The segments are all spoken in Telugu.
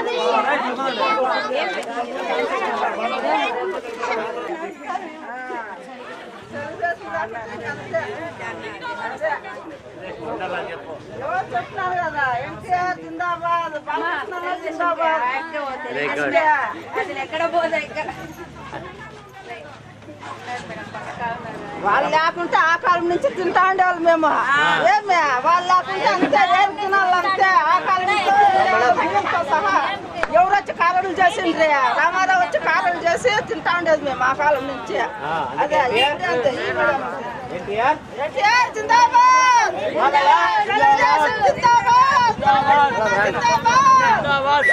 ఎవరు చెప్తున్నారు కదా ఎన్టీఆర్ జిందాబాద్ బాలకృష్ణ జిందాబాద్ ఎన్టీఆర్. అసలు ఎక్కడ పోదా ఇక్కడ వాళ్ళు లేకుంటే ఆ కాలం నుంచి తింటా ఉండేవాళ్ళు మేము ఏమే వాళ్ళు లేకుంటే అంతే ఏం తినాలి అంతే ఆ కాలం నుంచి బియ్యంతో సహా ఎవరు వచ్చి కారణం చేసిండ్రి రామారావు వచ్చి కారణం చేసి తింటా ఉండేది మేము ఆ కాలం నుంచి అదే ఏంటి అంతే ఈ కూడా అంతే. ఎన్టీఆర్ జిందాబాద్ తెలుగుదేశం జిందాబాద్ జిందాబాద్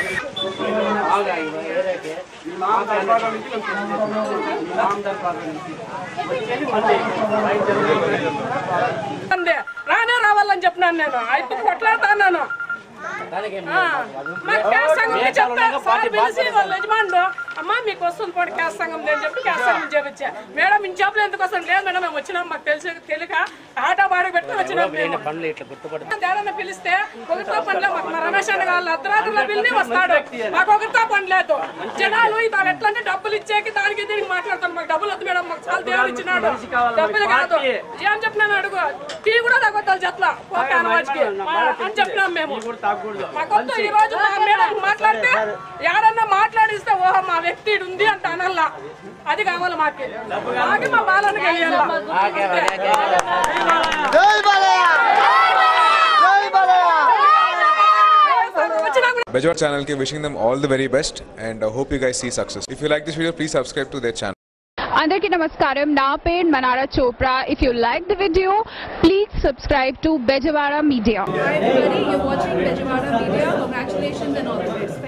అంది. రానే రావాలని చెప్పినాను నేను అయిపోయి కొట్లాడుతున్నాను ఆ, మా క్యాస్ట్ సంఘం చెప్తా సార్ పిలిచి వాళ్ళ యజమానుడు అమ్మా మీకు వస్తుంది కూడా క్యాస్ట్ సంఘం అని చెప్పి క్యాస్ట్ సంఘం చేపించా మేడం ఇంక చెప్పలేదు ఎందుకు వస్తుంది లేదు మేడం మేము వచ్చినాం మాకు తెలిసి తెలియక ఆటో బాడీ పెట్టుకుని వచ్చినాం మేము దేడన్న పిలిస్తే ఒకరితో పనిలే మాకు మా రమేష్ అన్న వాళ్ళు అర్ధరాత్రిలో పిల్లి వస్తాడు మాకు ఒకరితో పని లేదు జనాలు ఇది ఎట్లా అంటే డబ్బులు ఇచ్చేకి దానికి దీనికి మాట్లాడతాను మాకు డబ్బులు వద్దు మేడం మాకు చాలా దేవుడు ఇచ్చినాడు డబ్బులు కాదు ఏం చెప్పినాను అడుగు టీ కూడా తగ్గొద్దాలి చెట్ల ఓకే అనవాజ్కి అని చెప్పినాం మేము మాకొద్దు ఈ రోజు మా మేడం మాట్లాడితే ఎవరన్నా మాట్లాడిస్తే ఓహో మా వ్యక్తి ఈడు ఉంది అంట అనల్లా అది కావాలి మాకు మాకి మా బాలను కలియాలి వచ్చినా కూడా Bejwar channel ke wishing them all the very best and uh, hope you guys see success. If you like this video, please subscribe to their channel. అందరికీ నమస్కారం నా పేరు Manara Chopra if you like the video please subscribe to Bezawada media Hi everybody, you're watching Bejawada Media. Congratulations and all the best.